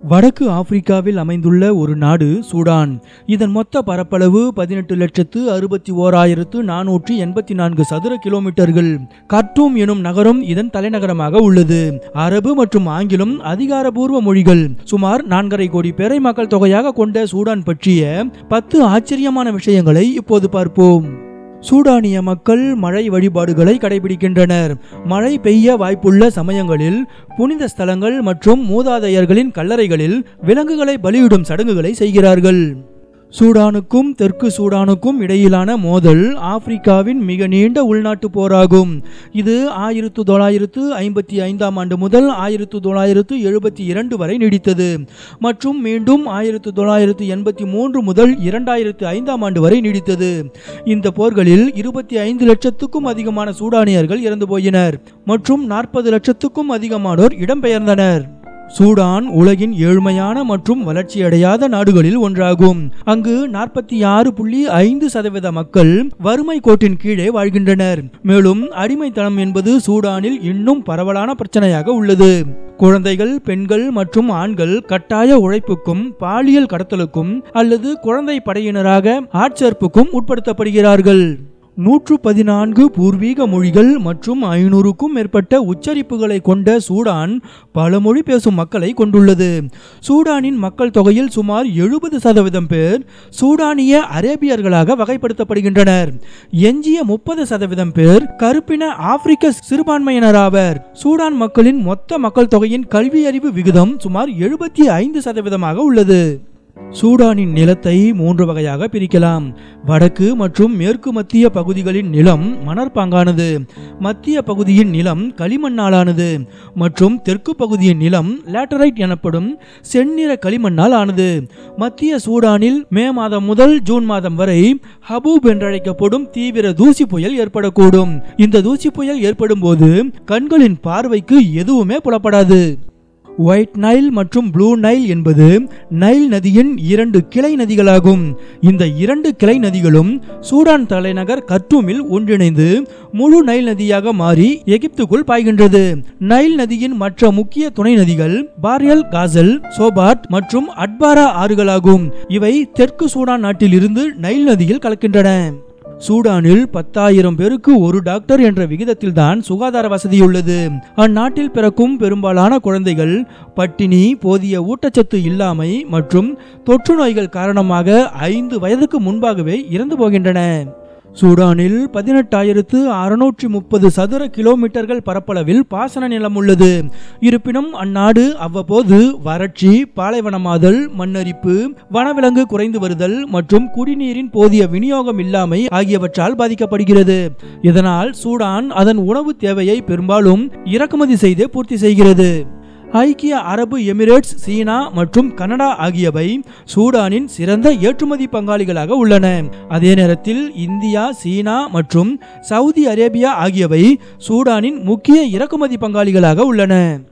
வடக்கு ஆப்பிரிக்காவில் அமைந்துள்ள ஒரு நாடு சூடான் இதன் மொத்த பரப்பளவு பதினெட்டு லட்சத்து அறுபத்தி ஓராயிரத்து நானூற்றி எண்பத்தி நான்கு சதுர கிலோமீட்டர்கள் கர்டூம் எனும் நகரம் இதன் தலைநகரமாக உள்ளது அரபு மற்றும் ஆங்கிலம் அதிகாரபூர்வ மொழிகள் சுமார் நான்கரை கோடி பேரை மக்கள் தொகையாக கொண்ட சூடான் பற்றிய பத்து ஆச்சரியமான விஷயங்களை இப்போது பார்ப்போம் சூடானிய மக்கள் மழை வழிபாடுகளை கடைபிடிக்கின்றனர் மழை பெய்ய வாய்ப்புள்ள சமயங்களில் புனித ஸ்தலங்கள் மற்றும் மூதாதையர்களின் கல்லறைகளில் விலங்குகளை பலியிடும் சடங்குகளை செய்கிறார்கள் சூடானுக்கும் தெற்கு சூடானுக்கும் இடையிலான மோதல் ஆப்பிரிக்காவின் மிக நீண்ட உள்நாட்டு போராகும் இது ஆயிரத்து தொள்ளாயிரத்து ஐம்பத்தி ஐந்தாம் ஆண்டு முதல் ஆயிரத்து தொள்ளாயிரத்து எழுபத்தி இரண்டு வரை நீடித்தது மற்றும் மீண்டும் ஆயிரத்து தொள்ளாயிரத்து எண்பத்தி மூன்று முதல் இரண்டாயிரத்து ஐந்தாம் ஆண்டு வரை நீடித்தது இந்த போர்களில் இருபத்தி ஐந்து லட்சத்துக்கும் அதிகமான சூடானியர்கள் இறந்து போயினர் மற்றும் நாற்பது லட்சத்துக்கும் அதிகமானோர் இடம்பெயர்ந்தனர் சூடான் உலகின் ஏழ்மையான மற்றும் வளர்ச்சியடையாத நாடுகளில் ஒன்றாகும் அங்கு நாற்பத்தி ஆறு புள்ளி ஐந்து சதவீத மக்கள் வறுமை கோட்டின் கீழே வாழ்கின்றனர் மேலும் அடிமைத்தனம் என்பது சூடானில் இன்னும் பரவலான பிரச்சனையாக உள்ளது குழந்தைகள் பெண்கள் மற்றும் ஆண்கள் கட்டாய உழைப்புக்கும் பாலியல் கடத்தலுக்கும் அல்லது குழந்தை படையினராக ஆட்சேர்ப்புக்கும் உட்படுத்தப்படுகிறார்கள் நூற்று பதினான்கு பூர்வீக மொழிகள் மற்றும் ஐநூறுக்கும் மேற்பட்ட உச்சரிப்புகளை கொண்ட சூடான் பல மொழி பேசும் மக்களை கொண்டுள்ளது சூடானின் மக்கள் தொகையில் சுமார் எழுபது சதவீதம் பேர் சூடானிய அரேபியர்களாக வகைப்படுத்தப்படுகின்றனர் எஞ்சிய முப்பது சதவீதம் பேர் கருப்பின ஆப்பிரிக்க சிறுபான்மையினராவர் சூடான் மக்களின் மொத்த மக்கள் தொகையின் கல்வியறிவு விகிதம் சுமார் எழுபத்தி ஐந்து சதவீதமாக உள்ளது சூடானின் நிலத்தை மூன்று வகையாக பிரிக்கலாம் வடக்கு மற்றும் மேற்கு மத்திய பகுதிகளின் நிலம் மணற்பாங்கானது மத்திய பகுதியின் நிலம் களிமண்ணாலானது மற்றும் தெற்கு பகுதியின் நிலம் லேட்டரைட் எனப்படும் செந்நிற களிமண்ணால் ஆனது மத்திய சூடானில் மே மாதம் முதல் ஜூன் மாதம் வரை ஹபூப் என்றழைக்கப்படும் தீவிர தூசி புயல் ஏற்படக்கூடும் இந்த தூசி புயல் ஏற்படும் போது கண்களின் பார்வைக்கு எதுவுமே புலப்படாது ஒயிட் நைல் மற்றும் ப்ளூ நைல் என்பது நைல் நதியின் இரண்டு கிளை நதிகளாகும் இந்த இரண்டு கிளை நதிகளும் சூடான் தலைநகர் கர்டூமில் ஒன்றிணைந்து முழு நைல் நதியாக மாறி எகிப்துக்குள் பாய்கின்றது நைல் நதியின் மற்ற முக்கிய துணை நதிகள் பாரியல் காசல் சோபாட் மற்றும் அட்பாரா ஆறுகளாகும் இவை தெற்கு சூடான் நாட்டில் இருந்து நைல் நதியில் கலக்கின்றன சூடானில் பத்தாயிரம் பேருக்கு ஒரு டாக்டர் என்ற விகிதத்தில்தான் சுகாதார வசதி உள்ளது அந்நாட்டில் பிறக்கும் பெரும்பாலான குழந்தைகள் பட்டினி போதிய ஊட்டச்சத்து இல்லாமை மற்றும் தொற்று நோய்கள் காரணமாக ஐந்து வயதுக்கு முன்பாகவே இறந்து போகின்றன சூடானில் பதினெட்டாயிரத்து அறுநூற்றி முப்பது சதுர கிலோமீட்டர்கள் பரப்பளவில் பாசன நிலம் உள்ளது இருப்பினும் அந்நாடு அவ்வப்போது வறட்சி பாலைவனமாதல் மண்ணரிப்பு வனவிலங்கு குறைந்து வருதல் மற்றும் குடிநீரின் போதிய விநியோகம் இல்லாமை ஆகியவற்றால் பாதிக்கப்படுகிறது இதனால் சூடான் அதன் உணவு தேவையை பெரும்பாலும் இறக்குமதி செய்து பூர்த்தி செய்கிறது ஐக்கிய அரபு எமிரேட்ஸ் சீனா மற்றும் கனடா ஆகியவை சூடானின் சிறந்த ஏற்றுமதி பங்காளிகளாக உள்ளன அதே நேரத்தில் இந்தியா சீனா மற்றும் சவுதி அரேபியா ஆகியவை சூடானின் முக்கிய இறக்குமதி பங்காளிகளாக உள்ளன